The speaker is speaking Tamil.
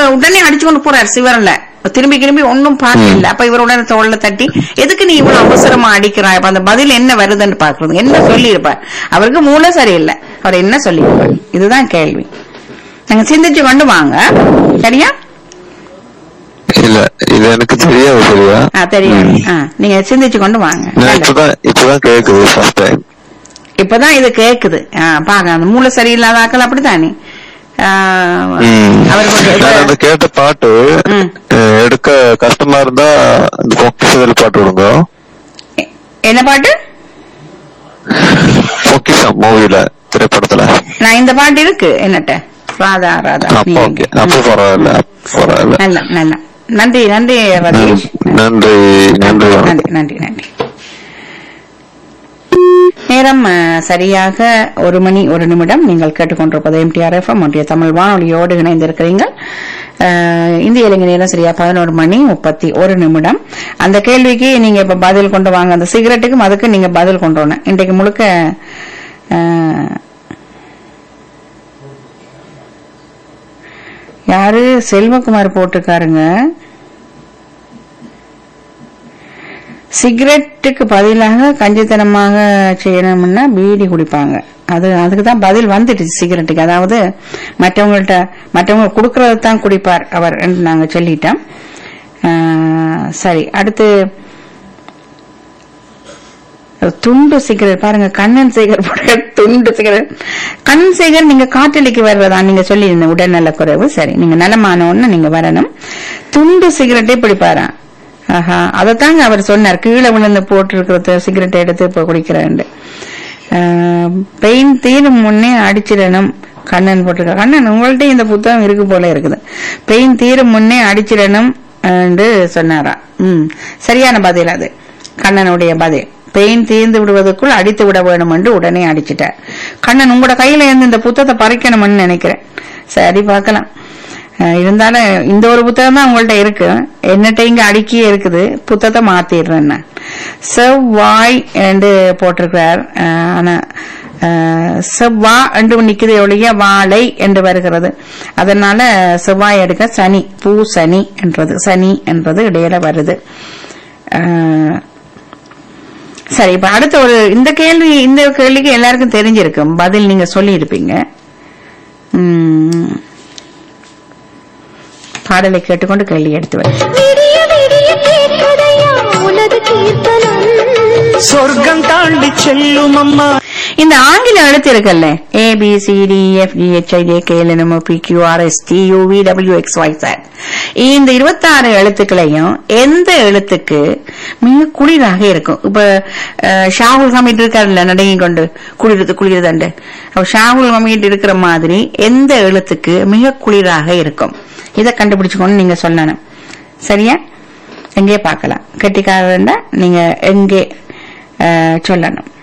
உடனே அடிச்சு கொண்டு போறாரு சிவரல திரும்பி திரும்பி ஒன்னும் பார்க்க இல்ல அப்ப இவர் உடனே தோல்ல தட்டி எதுக்கு நீ இவ்வளவு அவசரமா அடிக்கிறாய் அப்ப அந்த பதில் என்ன வருதுன்னு பாக்குறது என்ன சொல்லி இருப்பார் அவருக்கு மூளை சரியில்லை அவர் என்ன சொல்லி இதுதான் கேள்வி நீங்க சிந்திச்சு கொண்டு வாங்க சரியா இல்ல இது எனக்கு தெரியாது சரியா ஆ, தெரியும் ஆ, நீங்க சிந்திச்சு கொண்டு வாங்க நான் நல்லது. இப்பதான் இப்பதான் கேக்குது ஃபர்ஸ்ட் டைம் இப்பதான் இது கேக்குது ஆ, பாக்க அந்த மூளை சரியில்லாத ஆக்கள் அப்படித்தானே ஆ, அவருக்கு நான் அந்த ஒரு- கேட்ட பாட்டு ம். அஹ், எடுக்க கஷ்டமா இருந்தா இந்த பொக்கிஷத்தில் பாட்டு விடுங்க எ- என்ன பாட்டு பொக்கிஷம் மூவில திரைப்படத்துல நான் இந்த பாட்டு இருக்கு என்னட்ட ராதா ராதா அப்ப நீ ஓகே எங்க? அப்ப பரவாயில்ல அப்ப பரவாயில்ல நல்ல நல்ல நன்றி நன்றி ரதீஷ் நன்றி நன்றி வணக்கம் நன்றி நன்றி நன்றி நேரம் அஹ், சரியாக ஒரு மணி ஒரு நிமிடம் நீங்கள் கேட்டுக்கொண்டிருப்பது எம்டிஆர் எஃப்எம் ஒன்றிய தமிழ் வானொலியோடு இணைந்திருக்கிறீங்க அஹ், இந்திய இலங்கை நேரம் சரியா பதினோரு மணி முப்பத்தி ஒரு நிமிடம் அந்த கேள்விக்கு நீங்க இப்ப பதில் கொண்டு வாங்க அந்த சிகரெட்டுக்கும் அதுக்கு நீங்க பதில் கொண்டு வரணும் இன்றைக்கு முழுக்க அஹ், யாரு செல்வகுமார் போட்டிருக்காருங்க சிகரெட்டுக்கு பதிலாக கஞ்சித்தனமாக செய்யணும்னா பீடி குடிப்பாங்க அது அதுக்கு தான் பதில் வந்துடுச்சு சிகரெட்டுக்கு அதாவது மற்றவங்கள்ட்ட மற்றவங்க கொடுக்கறது தான் குடிப்பார் அவர் என்று நாங்க சொல்லிட்டோம் ஆஹ், சரி அடுத்து துண்டு சிகரெட் பாருங்க கண்ணன் சேகர் போடுற துண்டு சிகரெட் கண்ணன் சேகர் நீங்க காற்றலிக்கு வர்றதா நீங்க சொல்லியிருந்த உடல்நல குறைவு சரி நீங்க நலமான ஒண்ணு நீங்க வரணும் துண்டு சிகரெட்டே பிடிப்பாராம் ஆஹா அதைத்தாங்க அவர் சொன்னார் கீழே விழுந்து போட்டிருக்கிறத சிகரெட் எடுத்து இப்ப குடிக்கிறேன் பெயின் தீரும் முன்னே அடிச்சிடணும் கண்ணன் போட்டிருக்க கண்ணன் உங்கள்ட்ட இந்த புத்தகம் இருக்கு போல இருக்குது பெயின் தீரும் முன்னே அடிச்சிடணும் என்று சொன்னாராம் ம் சரியான பதில் அது கண்ணனுடைய பதில் பெயின் தீர்ந்து விடுவதற்குள் அடித்து விட வேணும் என்று உடனே அடிச்சிட்டார் கண்ணன் உங்களோட கையில இருந்து இந்த புத்தகத்தை பறிக்கணும்னு நினைக்கிறேன் சரி பார்க்கலாம் அஹ் இருந்தாலும் இந்த ஒரு புத்தகம் தான் உங்கள்ட்ட இருக்கு என்னட்ட இங்க அடுக்கியே இருக்குது புத்தகத்தை மாத்திடுறேன் நான் செவ்வாய் என்று போட்டிருக்கிறார் அஹ் ஆனா அஹ் செவ்வா என்று நிக்குது ஒழிய வாழை என்று வருகிறது அதனால செவ்வாய் எடுக்க சனி பூ சனி என்றது சனி என்றது இடையில வருது அஹ் சரி இப்ப அடுத்த ஒரு இந்த கேள்வி இந்த கேள்விக்கு எல்லாருக்கும் தெரிஞ்சிருக்கும் பதில் நீங்க சொல்லி இருப்பீங்க பாடலை கேட்டுக்கொண்டு கேள்வி எடுத்து வை விடிய விடிய கேட்குதையா உனது கீர்த்தனம் சொர்க்கம் தாண்டி செல்லும் அம்மா இந்த ஆங்கில எழுத்து இருக்குல்ல A B C D F G H I J K L M P Q R S T U V W X Y sir இந்த இருபத்தாறு எழுத்துக்களையும் எந்த எழுத்துக்கு மிக குளிராக இருக்கும் இப்ப அஹ், ஷாகுல் ஹமீட் இருக்காருல்ல நடுங்கி கொண்டு குளிர்து குளிர்தண்டு அப்ப ஷாகுல் ஹமீட் இருக்கிற மாதிரி எந்த எழுத்துக்கு மிக குளிராக இருக்கும் இதை கண்டுபிடிச்சுக்கொண்டு நீங்க சொல்லணும் சரியா எங்கே பார்க்கலாம் கெட்டிக்காரண்டா நீங்க எங்கே அஹ், சொல்லணும்